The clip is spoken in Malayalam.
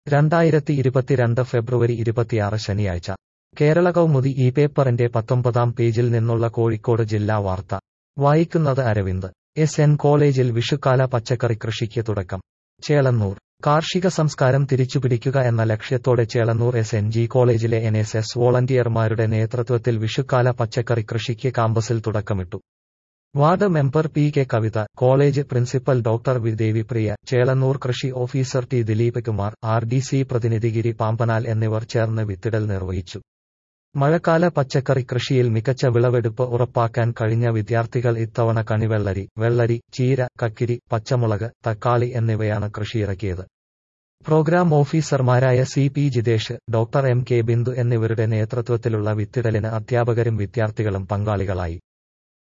രണ്ടായിരത്തി ഇരുപത്തിരണ്ട് ഫെബ്രുവരി ഇരുപത്തിയാറ് ശനിയാഴ്ച കേരള കൗമുദി ഈ പേപ്പറിന്റെ പത്തൊമ്പതാം പേജിൽ നിന്നുള്ള കോഴിക്കോട് ജില്ലാ വാർത്ത വായിക്കുന്നത് അരവിന്ദ് എസ് എൻ കോളേജിൽ വിഷുക്കാല പച്ചക്കറി കൃഷിക്ക് തുടക്കം ചേളന്നൂർ കാർഷിക സംസ്കാരം തിരിച്ചുപിടിക്കുക എന്ന ലക്ഷ്യത്തോടെ ചേളന്നൂർ എസ് എൻ ജി കോളേജിലെ എൻ എസ് എസ് വോളണ്ടിയർമാരുടെ നേതൃത്വത്തിൽ വിഷുക്കാല പച്ചക്കറി കൃഷിക്ക് കാമ്പസിൽ തുടക്കമിട്ടു ward member P K Kavitha college principal doctor V Devipriya Chelannur കൃഷി officer T Dileep Kumar R D C പ്രതിനിധിഗിരി പാമ്പനാൽ എന്നിവർ ചേർന്ന് വിത്തിടൽ നിർവഹിച്ചു മഴക്കാല പച്ചക്കറി കൃഷിയിൽ മികച്ച വിളവെടുപ്പ് ഉറപ്പാക്കാൻ കഴിഞ്ഞ വിദ്യാർത്ഥികൾ ഇത്തവണ കണിവെള്ളരി വെള്ളരി ചീര കക്കിരി പച്ചമുളക് തക്കാളി എന്നിവയാണ് കൃഷിയിറക്കിയത് പ്രോഗ്രാം ഓഫീസർമാരായ C P Jithesh doctor M K Bindu എന്നിവരുടെ നേതൃത്വത്തിലുള്ള വിത്തിടലിന് അധ്യാപകരും വിദ്യാർത്ഥികളും പങ്കാളികളായി